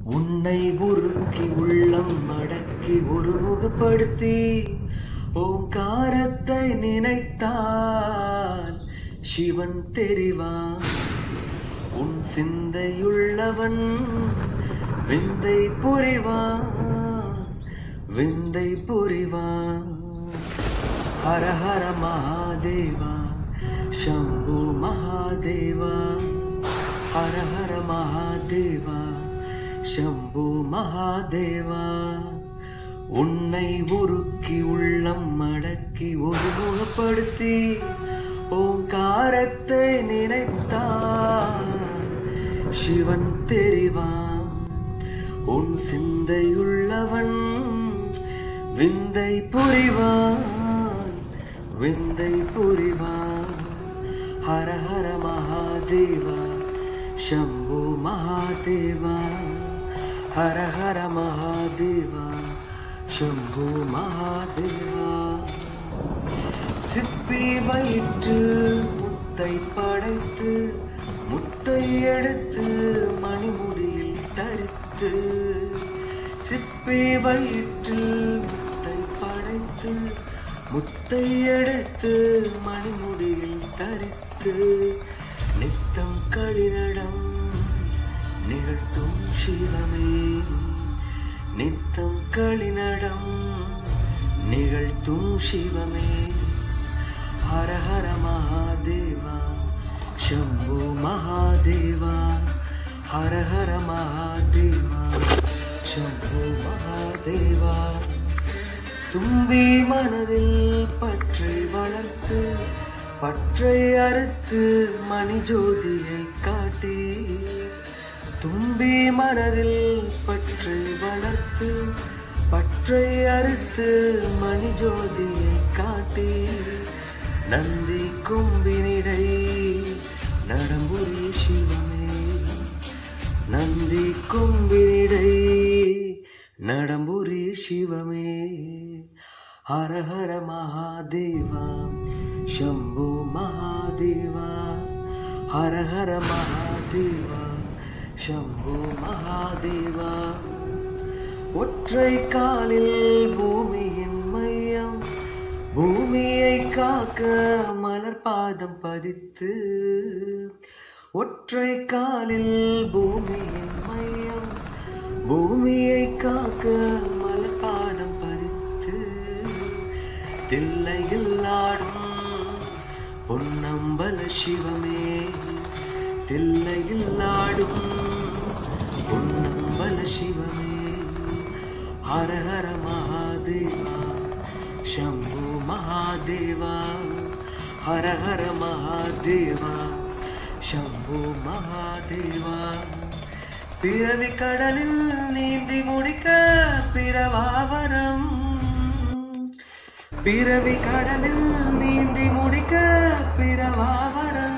உன்னை உருக்கி உள்ளம் மடக்கி ஒருமுகப்படுத்தி ஓங்காரத்தை நினைத்தால் சிவன் தெரிவான் உன் சிந்தையுள்ளவன் விந்தை புரிவான் விந்தை புரிவான் ஹர ஹர மகாதேவா शम्भो महादेवा हर हर महादेवा शम्भो महादेवा உன்னை உருக்கி உள்ளம் மடக்கி ஒருமுகப்படுத்தி ஓங்காரத்தை நினைத்தான் சிவன் தெரிவான் உன் சிந்தையுள்ளவன் விந்தை புரிவான் விந்தை புரிவான் ஹர ஹர மகாதேவா शम्भो महादेवा हर हर महादेवा शम्भो महादेवा சிப்பி வயிற்று முத்தை படைத்து முத்தை எடுத்து மணிமுடியில் தரித்து சிப்பி வயிற்றில் முத்தை படைத்து முத்தை எடுத்து மணிமுடியில் தரித்து நித்தம் களிநடம் நிகழ்த்தும் சிவமே நித்தம் களிநடம் நிகழ்த்தும் சிவமே ஹர ஹர மகாதேவா शम्भो महादेवा हर हर महादेवा शम्भो महादेवा தும்பி மனதில் பற்றை வளர்த்து பற்றை அறுத்து மணி ஜோதியை காட்டி தும்பி மனதில் பற்றை வளர்த்து பற்றை அறுத்து மணி ஜோதியை காட்டி நந்தி கொம்பினிடை நடம்புரி சிவமே நந்தி கொம்பினிடை நடம்புரி சிவமே ஹர ஹர மகாதேவா शम्भो महादेवा हर हर மகாதேவா शम्भो மகாதேவா ஒற்றை காலில் பூமியின் மையம் பூமியை காக்க மலர் பாதம் பதித்து ஒற்றை காலில் பூமியின் மையம் பூமியை காக்க மலர் பாதம் பதித்து தில்லையில் ஆடும் பொன்னம்பல சிவமே தில்லையில் ஆடும் பொன்னம்பல சிவமே ஹர ஹர மகாதேவா शम्भो महादेवा हर हर महादेवा शम्भो महादेवा பிறவி கடலில் நீந்தி முடிக்க பிறவாவரம் பிறவி கடலில் நீந்தி முடிக்க பிறவாவரம்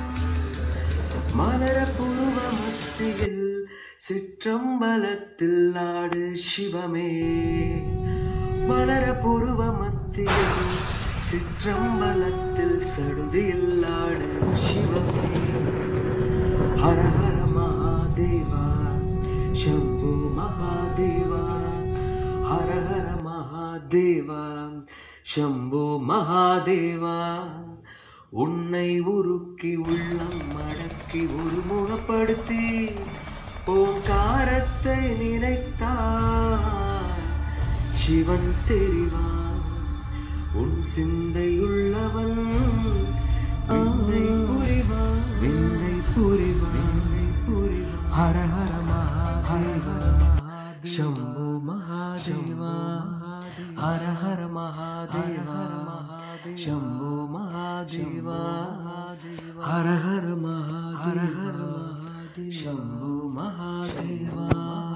மலர புருவ மத்தியில் சிற்றம்பலத்தில் ஆடு சிவமே மலர புருவ மத்தியில் சிற்றம்பலத்தில் சடுதியில் ஆடு சிவமே ஹர ஹர மகாதேவா शम्भो महादेवा हर हर மகாதேவா शम्भो மகாதேவா உன்னை உருக்கி உள்ளம் மடக்கி ஒருமுகப்படுத்தி ஓங்காரத்தை நினைத்தார் சிவன் தெரிவான் உன் சிந்தையுள்ளவன் விந்தை புரிவான் விந்தை புரிவான் விந்தை புரிவான் ஹர ஹர மகாதேவா शम्भो महादेवा हर हर महादेवा शम्भो महादेवा हर हर महादेव शम्भो महादेवा